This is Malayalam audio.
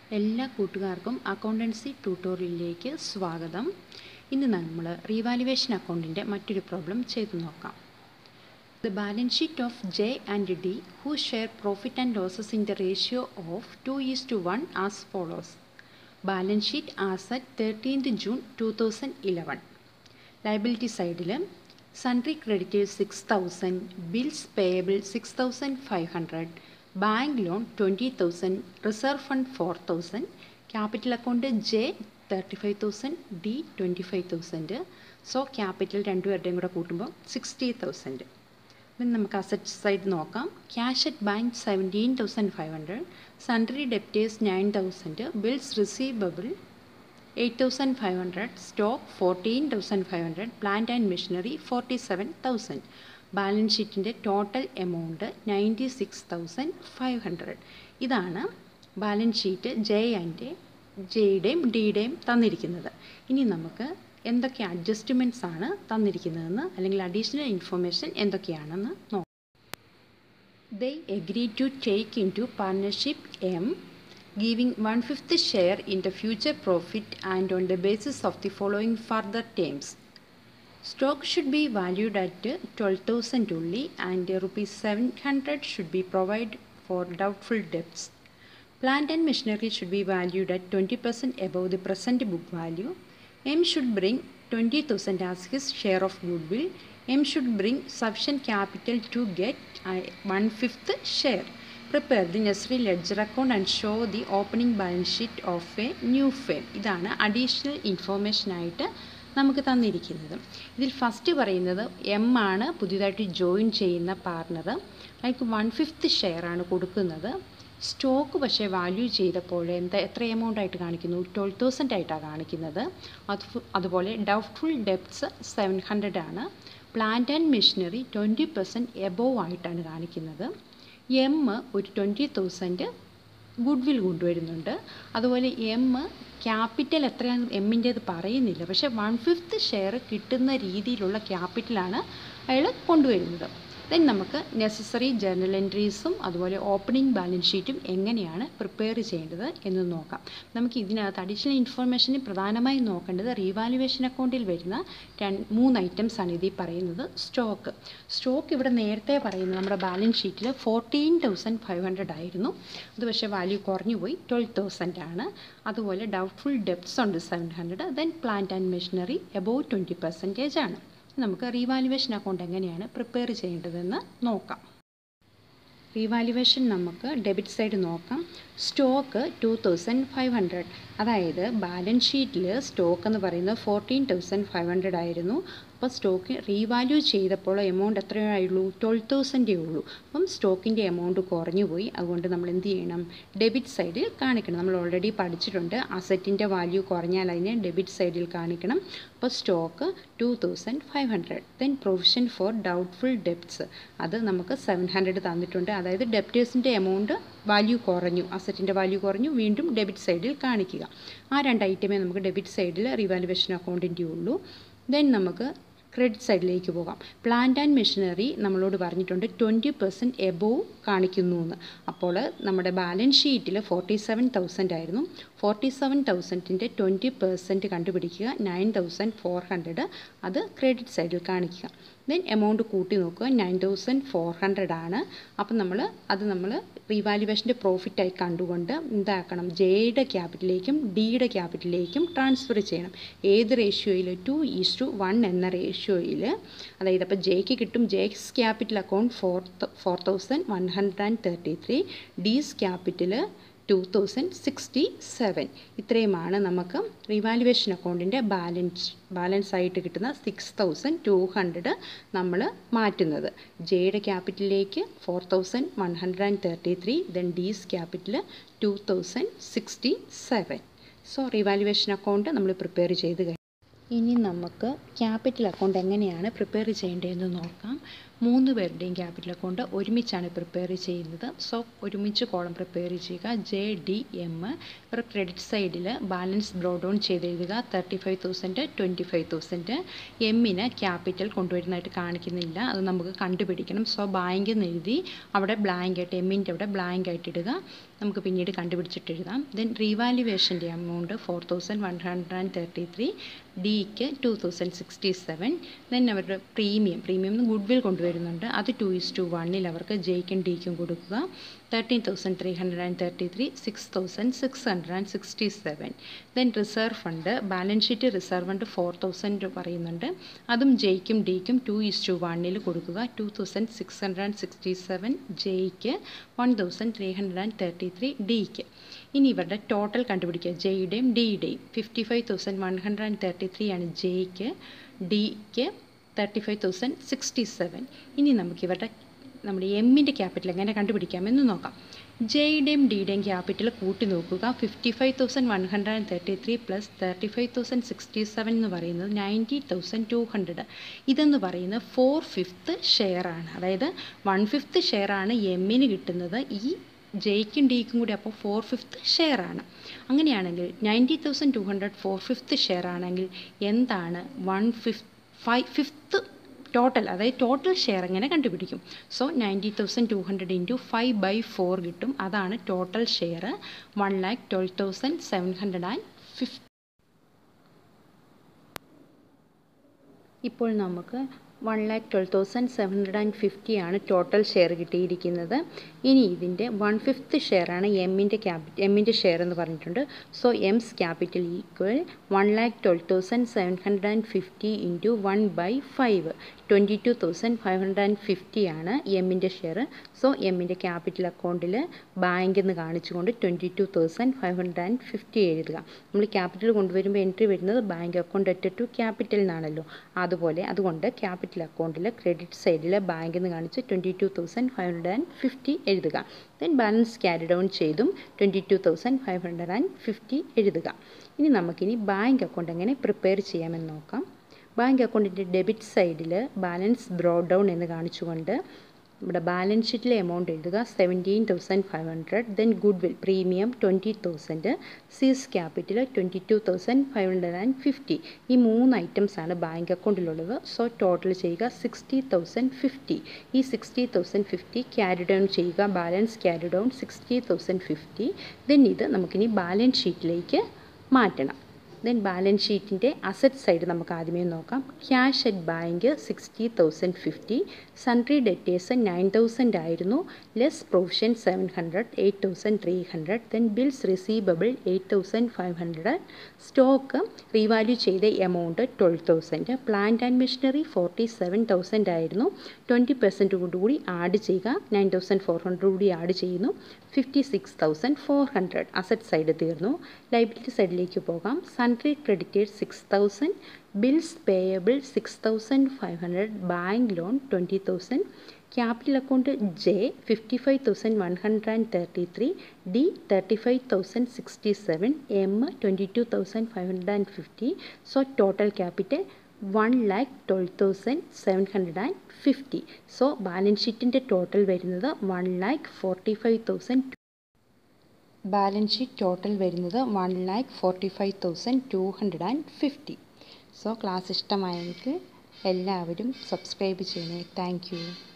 എല്ലാ കൂട്ടുകാർക്കും അക്കൗണ്ടൻസി ട്യൂട്ടോറിയലിലേക്ക് സ്വാഗതം ഇന്ന് നമ്മൾ റീവാലുവേഷൻ അക്കൗണ്ടിൻ്റെ മറ്റൊരു പ്രോബ്ലം ചെയ്തു നോക്കാം the balance sheet of J and D who share profit and losses in the ratio of two is to one as follows balance sheet as at thirteenth June two thousand eleven liability സൈഡിൽ sundry creditors six thousand bills payable six thousand five hundred bank loan twenty thousand reserve fund four thousand capital account J thirty five thousand D twenty five thousand so capital രണ്ടുപേരുടെയും കൂടെ കൂട്ടുമ്പോൾ സിക്സ്റ്റി തൗസൻഡ് പിന്നെ നമുക്ക് അസറ്റ് സൈഡ് നോക്കാം cash at bank seventeen thousand five hundred sundry debtors nine thousand bills receivable eight thousand five hundred stock fourteen thousand five hundred plant and machinery forty seven thousand balance ഷീറ്റിൻ്റെ total amount ninety six thousand five hundred ഇതാണ് ബാലൻസ് ഷീറ്റ് ജെ ആൻഡ് ജെയുടെയും ഡിയുടെയും തന്നിരിക്കുന്നത് ഇനി നമുക്ക് എന്തൊക്കെ അഡ്ജസ്റ്റ്മെൻറ്റ്സ് ആണ് തന്നിരിക്കുന്നതെന്ന് അല്ലെങ്കിൽ അഡീഷണൽ ഇൻഫർമേഷൻ എന്തൊക്കെയാണെന്ന് നോക്കാം they agree to take into partnership M giving one-fifth share in the future profit and on the basis of the following further terms. Stock should be valued at 12,000 only and rupees 700 should be provided for doubtful debts. Plant and machinery should be valued at 20% above the present book value. M should bring 20,000 as his share of goodwill. M should bring sufficient capital to get one-fifth share. prepare the necessary ledger account and show the opening balance sheet of a new firm ഇതാണ് അഡീഷണൽ ഇൻഫോർമേഷൻ ആയിട്ട് നമുക്ക് തന്നിരിക്കുന്നത് ഇതിൽ ഫസ്റ്റ് പറയുന്നത് എം ആണ് പുതിയതായിട്ട് ജോയിൻ ചെയ്യുന്ന പാർട്ണർ അയാൾക്ക് വൺ ഫിഫ്ത്ത് ഷെയർ ആണ് കൊടുക്കുന്നത് സ്റ്റോക്ക് പക്ഷേ വാല്യൂ ചെയ്തപ്പോൾ എന്താ എത്ര എമൗണ്ട് ആയിട്ട് കാണിക്കുന്നു ട്വൽവ് തൗസൻഡ് ആയിട്ടാണ് കാണിക്കുന്നത് അത് അതുപോലെ ഡൗട്ട്ഫുൾ ഡെപ്റ്റ്സ് സെവൻ ഹൺഡ്രഡ് ആണ് plant and machinery twenty percent above ആയിട്ടാണ് കാണിക്കുന്നത് എം ഒരു ട്വൻറ്റി തൗസൻഡ് ഗുഡ് വിൽ കൊണ്ടുവരുന്നുണ്ട് അതുപോലെ എം ക്യാപിറ്റൽ എത്രയാണ് എമ്മിൻ്റേത് പറയുന്നില്ല പക്ഷേ വൺ ഫിഫ്ത്ത് ഷെയർ കിട്ടുന്ന രീതിയിലുള്ള ക്യാപിറ്റലാണ് അയാൾ കൊണ്ടുവരുന്നത് ദെൻ നമുക്ക് നെസസറി ജേർണൽ എൻട്രീസും അതുപോലെ ഓപ്പണിംഗ് ബാലൻസ് ഷീറ്റും എങ്ങനെയാണ് പ്രിപ്പയർ ചെയ്യേണ്ടത് എന്ന് നോക്കാം നമുക്ക് ഇതിനകത്ത് അഡീഷണൽ ഇൻഫർമേഷന് പ്രധാനമായും നോക്കേണ്ടത് റീവാലുവേഷൻ അക്കൗണ്ടിൽ വരുന്ന രണ്ട് മൂന്ന് ഐറ്റംസ് ആണ് ഇതിൽ പറയുന്നത് സ്റ്റോക്ക് സ്റ്റോക്ക് ഇവിടെ നേരത്തെ പറയുന്നത് നമ്മുടെ ബാലൻസ് ഷീറ്റിൽ ഫോർട്ടീൻ തൗസൻഡ് ഫൈവ് ഹൺഡ്രഡ് ആയിരുന്നു അത് പക്ഷേ വാല്യൂ കുറഞ്ഞു പോയി ട്വൽവ് തൗസൻഡ് ആണ് അതുപോലെ ഡൗട്ട്ഫുൾ ഡെപ്റ്റ്സ് ഉണ്ട് seven hundred then plant and machinery above twenty percentage ആണ് നമുക്ക് റീവാലുവേഷൻ അക്കൗണ്ട് എങ്ങനെയാണ് പ്രിപ്പയർ ചെയ്യേണ്ടതെന്ന് നോക്കാം റീവാലുവേഷൻ നമുക്ക് ഡെബിറ്റ് സൈഡ് നോക്കാം stock two thousand five hundred അതായത് ബാലൻസ് ഷീറ്റിൽ സ്റ്റോക്ക് എന്ന് പറയുന്നത് ഫോർട്ടീൻ തൗസൻഡ് ഫൈവ് ഹൺഡ്രഡ് ആയിരുന്നു അപ്പോൾ സ്റ്റോക്ക് റീവാല്യൂ ചെയ്തപ്പോൾ എമൗണ്ട് എത്രയായുള്ളൂ ട്വൽവ് തൗസൻഡേ ഉള്ളൂ അപ്പം സ്റ്റോക്കിൻ്റെ എമൗണ്ട് കുറഞ്ഞു പോയി അതുകൊണ്ട് നമ്മൾ എന്ത് ചെയ്യണം ഡെബിറ്റ് സൈഡിൽ കാണിക്കണം നമ്മൾ ഓൾറെഡി പഠിച്ചിട്ടുണ്ട് അസറ്റിൻ്റെ വാല്യൂ കുറഞ്ഞാൽ അതിനെ ഡെബിറ്റ് സൈഡിൽ കാണിക്കണം അപ്പോൾ stock two thousand five hundred then provision for doubtful debts അത് നമുക്ക് സെവൻ ഹൺഡ്രഡ് തന്നിട്ടുണ്ട് അതായത് ഡെപ്റ്റേഴ്സിൻ്റെ എമൗണ്ട് വാല്യൂ കുറഞ്ഞു അസറ്റിൻ്റെ വാല്യൂ കുറഞ്ഞു വീണ്ടും ഡെബിറ്റ് സൈഡിൽ കാണിക്കുക ആ രണ്ട് ഐറ്റമേ നമുക്ക് ഡെബിറ്റ് സൈഡിൽ റിവാലുവേഷൻ അക്കൗണ്ടിൻ്റെ ഉള്ളൂ ദെൻ നമുക്ക് ക്രെഡിറ്റ് സൈഡിലേക്ക് പോകാം പ്ലാന്റ് ആൻഡ് മെഷീനറി നമ്മളോട് പറഞ്ഞിട്ടുണ്ട് ട്വൻറ്റി പെർസെൻറ്റ് എബോവ് കാണിക്കുന്നു എന്ന് അപ്പോൾ നമ്മുടെ ബാലൻസ് ഷീറ്റിൽ ഫോർട്ടി സെവൻ തൗസൻഡ് ആയിരുന്നു ഫോർട്ടി സെവൻ തൗസൻഡിൻ്റെ ട്വൻറ്റി പെർസെൻറ്റ് കണ്ടുപിടിക്കുക നയൻ തൗസൻഡ് ഫോർ ഹൺഡ്രഡ് അത് ക്രെഡിറ്റ് സൈഡിൽ കാണിക്കുക ദെൻ എമൗണ്ട് കൂട്ടി നോക്കുക നയൻ തൗസൻഡ് ഫോർ ഹൺഡ്രഡ് ആണ് അപ്പം നമ്മൾ അത് നമ്മൾ റീവാലുവേഷൻ്റെ പ്രോഫിറ്റായി കണ്ടുകൊണ്ട് എന്താക്കണം ജെയുടെ ക്യാപിറ്റലിലേക്കും ഡിയുടെ ക്യാപിറ്റലിലേക്കും ട്രാൻസ്ഫർ ചെയ്യണം ഏത് റേഷ്യോയിൽ ടു ഈസ് ടു വൺ എന്ന റേഷ്യോയിൽ അതായത് അപ്പോൾ ജെക്ക് കിട്ടും ജെക്സ് capital account four four thousand one hundred and thirty three D's capital two thousand sixty seven ഇത്രയുമാണ് നമുക്ക് റിവാലുവേഷൻ അക്കൗണ്ടിൻ്റെ ബാലൻസ് ബാലൻസ് ആയിട്ട് കിട്ടുന്ന സിക്സ് തൗസൻഡ് ടു ഹൺഡ്രഡ് നമ്മൾ മാറ്റുന്നത് ജെയുടെ ക്യാപിറ്റലിലേക്ക് four thousand one hundred and thirty three then D's capital two thousand sixty seven so revaluation account നമ്മൾ പ്രിപ്പയർ ചെയ്ത് കഴിഞ്ഞു ഇനി നമുക്ക് ക്യാപിറ്റൽ അക്കൗണ്ട് എങ്ങനെയാണ് പ്രിപ്പയർ ചെയ്യേണ്ടതെന്ന് നോക്കാം മൂന്ന് പേരുടെയും ക്യാപിറ്റൽ അക്കൗണ്ട് ഒരുമിച്ചാണ് പ്രിപ്പയർ ചെയ്യുന്നത് സോ ഒരുമിച്ച് കോളം പ്രിപ്പയർ ചെയ്യുക ജെ ഡി എം ഒരു ക്രെഡിറ്റ് സൈഡിൽ ബാലൻസ് ബ്രോ ഡൗൺ ചെയ്ത് എഴുതുക thirty five thousand twenty five thousand എമ്മിന് ക്യാപിറ്റൽ കൊണ്ടുവരുന്നതായിട്ട് കാണിക്കുന്നില്ല അത് നമുക്ക് കണ്ടുപിടിക്കണം സോ ബാങ്ക് എന്ന് എഴുതി അവിടെ ബ്ലാങ്ക് ആയിട്ട് എമ്മിൻ്റെ അവിടെ ബ്ലാങ്ക് ആയിട്ട് ഇടുക നമുക്ക് പിന്നീട് കണ്ടുപിടിച്ചിട്ട് എഴുതാം ദെൻ റീവാലുവേഷൻ്റെ amount four thousand one hundred and thirty three ഡിക്ക് two thousand sixty seven then അവരുടെ പ്രീമിയം പ്രീമിയം ഗുഡ് വിൽ കൊണ്ടുവരുന്നുണ്ട് അത് ടു ഇസ് ടു വണ്ണിൽ അവർക്ക് ജെയ്ക്കും ഡിക്കും കൊടുക്കുക thirteen thousand three hundred and thirty three six thousand six hundred and sixty seven then reserve fund balance sheet reserve fund four thousand പറയുന്നുണ്ട് അതും ജെയ്ക്കും ഡിക്കും ടു ഇസ് ടു വണ്ണിൽ കൊടുക്കുക two thousand six hundred and sixty seven ജെയ്ക്ക് one thousand three hundred and thirty three ഡിക്ക് ഇനി ഇവരുടെ ടോട്ടൽ കണ്ടുപിടിക്കുക ജെയുടെയും ഡിയുടെയും fifty five thousand one hundred and thirty three ആണ് ജെയ്ക്ക് ഡിക്ക് thirty five thousand sixty seven ഇനി നമുക്ക് ഇവരുടെ നമ്മുടെ എമ്മിൻ്റെ ക്യാപിറ്റൽ എങ്ങനെ കണ്ടുപിടിക്കാമെന്ന് നോക്കാം ജെയുടെയും ഡിയുടെയും ക്യാപിറ്റൽ കൂട്ടി നോക്കുക fifty five thousand one hundred and thirty three plus thirty five thousand sixty seven എന്ന് പറയുന്നത് നയൻറ്റി തൗസൻഡ് ടു ഹൺഡ്രഡ് ഇതെന്ന് പറയുന്നത് ഫോർ ഫിഫ്ത്ത് ഷെയറാണ് അതായത് വൺ ഫിഫ്ത്ത് ഷെയറാണ് എമ്മിന് കിട്ടുന്നത് ഈ ജെയ്ക്കും ഡിക്കും കൂടി അപ്പോൾ ഫോർ ഫിഫ്ത്ത് ഷെയർ ആണ് അങ്ങനെയാണെങ്കിൽ ninety thousand two hundred four fifth share ആണെങ്കിൽ എന്താണ് one fifth five fifth total അതായത് ടോട്ടൽ ഷെയർ എങ്ങനെ കണ്ടുപിടിക്കും so ninety thousand two hundred into five by four കിട്ടും അതാണ് total share one lakh twelve thousand seven hundred and fifty ഇപ്പോൾ നമുക്ക് one lakh twelve thousand seven hundred and fifty ആണ് ടോട്ടൽ ഷെയർ കിട്ടിയിരിക്കുന്നത് ഇനി ഇതിൻ്റെ വൺ ഫിഫ്ത്ത് ഷെയറാണ് എമ്മിൻ്റെ ക്യാപിറ്റൽ എമ്മിൻ്റെ ഷെയർ എന്ന് പറഞ്ഞിട്ടുണ്ട് so M's capital equal one lakh twelve thousand seven hundred and fifty into one by five twenty two thousand five hundred and fifty ആണ് എമ്മിൻ്റെ ഷെയർ സോ എമ്മിൻ്റെ ക്യാപിറ്റൽ അക്കൗണ്ടിൽ ബാങ്ക് എന്ന് കാണിച്ചുകൊണ്ട് twenty two thousand five hundred and fifty എഴുതുക നമ്മൾ ക്യാപിറ്റൽ കൊണ്ടുവരുമ്പോൾ എൻട്രി വരുന്നത് bank account at to capital എന്നാണല്ലോ അതുപോലെ അതുകൊണ്ട് ക്യാപിറ്റൽ അക്കൗണ്ടിൽ ക്രെഡിറ്റ് സൈഡിൽ ബാങ്ക് എന്ന് കാണിച്ച് twenty two thousand five hundred and fifty എഴുതുക ദെൻ ബാലൻസ് ക്യാരി ഡൗൺ ചെയ്തും twenty two thousand five hundred and fifty എഴുതുക ഇനി നമുക്കിനി ബാങ്ക് അക്കൗണ്ട് എങ്ങനെ പ്രിപ്പയർ ചെയ്യാമെന്ന് നോക്കാം ബാങ്ക് അക്കൗണ്ടിൻ്റെ ഡെബിറ്റ് സൈഡിൽ ബാലൻസ് ബ്രോ ഡൗൺ എന്ന് കാണിച്ചുകൊണ്ട് നമ്മുടെ ബാലൻസ് ഷീറ്റിലെ എമൗണ്ട് എഴുതുക seventeen thousand five hundred then goodwill premium twenty thousand C's capital twenty two thousand five hundred and fifty ഈ മൂന്ന് ഐറ്റംസ് ആണ് ബാങ്ക് അക്കൗണ്ടിലുള്ളത് സോ ടോട്ടൽ ചെയ്യുക സിക്സ്റ്റി തൗസൻഡ് ഫിഫ്റ്റി ഈ sixty thousand fifty carry down ചെയ്യുക balance carry down sixty thousand fifty then ഇത് നമുക്കിനി ബാലൻസ് ഷീറ്റിലേക്ക് മാറ്റണം ദെൻ ബാലൻസ് ഷീറ്റിൻ്റെ അസറ്റ് സൈഡ് നമുക്ക് ആദ്യമേ നോക്കാം cash at bank sixty thousand fifty sundry debtors nine thousand ആയിരുന്നു less provision seven hundred eight thousand three hundred then bills receivable eight thousand five hundred stock revalue ചെയ്ത amount twelve thousand plant and machinery forty seven thousand ആയിരുന്നു ട്വൻറ്റി പെർസെൻറ്റ് കൂടി ആഡ് ചെയ്യുക നയൻ തൗസൻഡ് ഫോർ ഹൺഡ്രഡ് കൂടി ആഡ് ചെയ്യുന്നു fifty six thousand four hundred asset side തീർന്നു ലൈബിലിറ്റി സൈഡിലേക്ക് പോകാം sundry creditors six thousand bills payable six thousand five hundred bank loan twenty thousand capital account J fifty five thousand one hundred and thirty three D thirty five thousand sixty seven M twenty two thousand five hundred and fifty so total capital one lakh twelve thousand seven hundred and fifty so balance ഷീറ്റിൻ്റെ ടോട്ടൽ വരുന്നത് one lakh forty five thousand balance sheet total വരുന്നത് one lakh forty five thousand two hundred and fifty so class ഇഷ്ടമായെങ്കിൽ എല്ലാവരും സബ്സ്ക്രൈബ് ചെയ്യണേ താങ്ക് യു